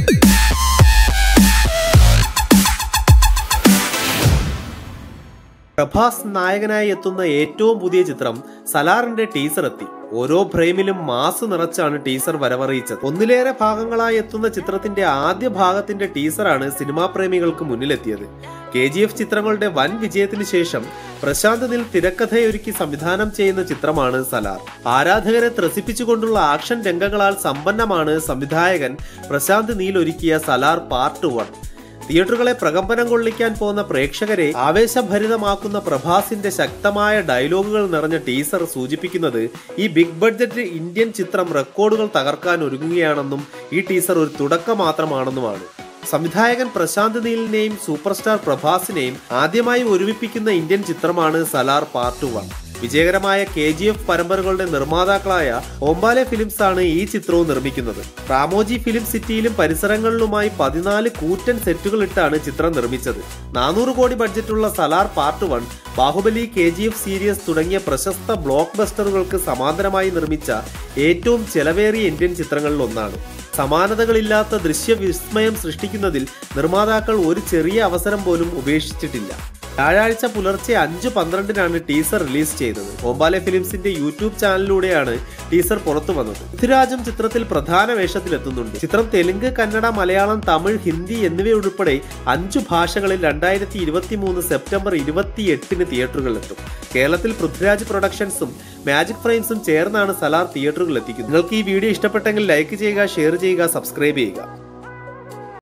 പ്രഭാസ് നായകനായി എത്തുന്ന ഏറ്റവും പുതിയ ചിത്രം സലാറിന്റെ ടീസർ എത്തി ഓരോ ഫ്രെയിമിലും മാസ് നിറച്ചാണ് ടീസർ വരവറിയിച്ചത് ഒന്നിലേറെ ഭാഗങ്ങളായി എത്തുന്ന ചിത്രത്തിന്റെ ആദ്യ ഭാഗത്തിന്റെ ടീസറാണ് സിനിമാ പ്രേമികൾക്ക് മുന്നിലെത്തിയത് കെ ജി എഫ് ചിത്രങ്ങളുടെ വൻ വിജയത്തിന് ശേഷം പ്രശാന്ത് നിൽ തിരക്കഥയൊരുക്കി സംവിധാനം ചെയ്യുന്ന ചിത്രമാണ് സലാർ ആരാധകരെ ത്രസിപ്പിച്ചുകൊണ്ടുള്ള ആക്ഷൻ രംഗങ്ങളാൽ സമ്പന്നമാണ് സംവിധായകൻ പ്രശാന്ത് നീൽ ഒരുക്കിയ സലാർ പാർട്ട് വൺ തിയേറ്ററുകളെ പ്രകമ്പനം കൊള്ളിക്കാൻ പോകുന്ന പ്രേക്ഷകരെ ആവേശഭരിതമാക്കുന്ന പ്രഭാസിന്റെ ശക്തമായ ഡയലോഗുകൾ നിറഞ്ഞ ടീസർ സൂചിപ്പിക്കുന്നത് ഈ ബിഗ് ബഡ്ജറ്റ് ഇന്ത്യൻ ചിത്രം റെക്കോർഡുകൾ തകർക്കാൻ ഒരുങ്ങുകയാണെന്നും ഈ ടീസർ ഒരു തുടക്കം മാത്രമാണെന്നുമാണ് സംവിധായകൻ പ്രശാന്ത് നീലിനെയും സൂപ്പർ സ്റ്റാർ പ്രഭാസിനെയും ആദ്യമായി ഒരുമിപ്പിക്കുന്ന ഇന്ത്യൻ ചിത്രമാണ് സലാർ പാർട്ട് വൺ വിജയകരമായ കെ ജി എഫ് പരമ്പരകളുടെ നിർമ്മാതാക്കളായ ഓംബാലെ ഫിലിംസ് ആണ് ഈ ചിത്രവും നിർമ്മിക്കുന്നത് റാമോജി ഫിലിം സിറ്റിയിലും പരിസരങ്ങളിലുമായി പതിനാല് കൂറ്റൻ സെറ്റുകൾ ഇട്ടാണ് ചിത്രം നിർമ്മിച്ചത് നാനൂറ് കോടി ബഡ്ജറ്റുള്ള Salaar part one Baahubali K G F series തുടങ്ങിയ പ്രശസ്ത ബ്ലോക്ക് ബസ്റ്ററുകൾക്ക് സമാന്തരമായി നിർമ്മിച്ച ഏറ്റവും ചെലവേറിയ ഇന്ത്യൻ ചിത്രങ്ങളിൽ ഒന്നാണ് സമാനതകളില്ലാത്ത ദൃശ്യവിസ്മയം സൃഷ്ടിക്കുന്നതിൽ നിർമ്മാതാക്കൾ ഒരു ചെറിയ അവസരം പോലും ഉപേക്ഷിച്ചിട്ടില്ല വ്യാഴാഴ്ച പുലർച്ചെ അഞ്ച് പന്ത്രണ്ടിനാണ് ടീസർ റിലീസ് ചെയ്തത് ഓംബാലെ ഫിലിംസിന്റെ യൂട്യൂബ് ചാനലിലൂടെയാണ് ടീസർ പുറത്തു വന്നത് പൃഥ്വിരാജും ചിത്രത്തിൽ പ്രധാന വേഷത്തിലെത്തുന്നുണ്ട് ചിത്രം തെലുങ്ക് കന്നഡ മലയാളം തമിഴ് ഹിന്ദി എന്നിവയുൾപ്പെടെ അഞ്ചു ഭാഷകളിൽ രണ്ടായിരത്തി ഇരുപത്തി മൂന്ന് സെപ്റ്റംബർ ഇരുപത്തി എട്ടിന് തിയേറ്ററുകളിലെത്തും കേരളത്തിൽ പൃഥ്വിരാജ് പ്രൊഡക്ഷൻസും മാജിക് ഫ്രെയിംസും ചേർന്നാണ് സലാർ തിയേറ്ററുകളിൽ എത്തിക്കുന്നത് നിങ്ങൾക്ക് ഈ വീഡിയോ ഇഷ്ടപ്പെട്ടെങ്കിൽ ലൈക്ക് ചെയ്യുക ഷെയർ ചെയ്യുക സബ്സ്ക്രൈബ് ചെയ്യുക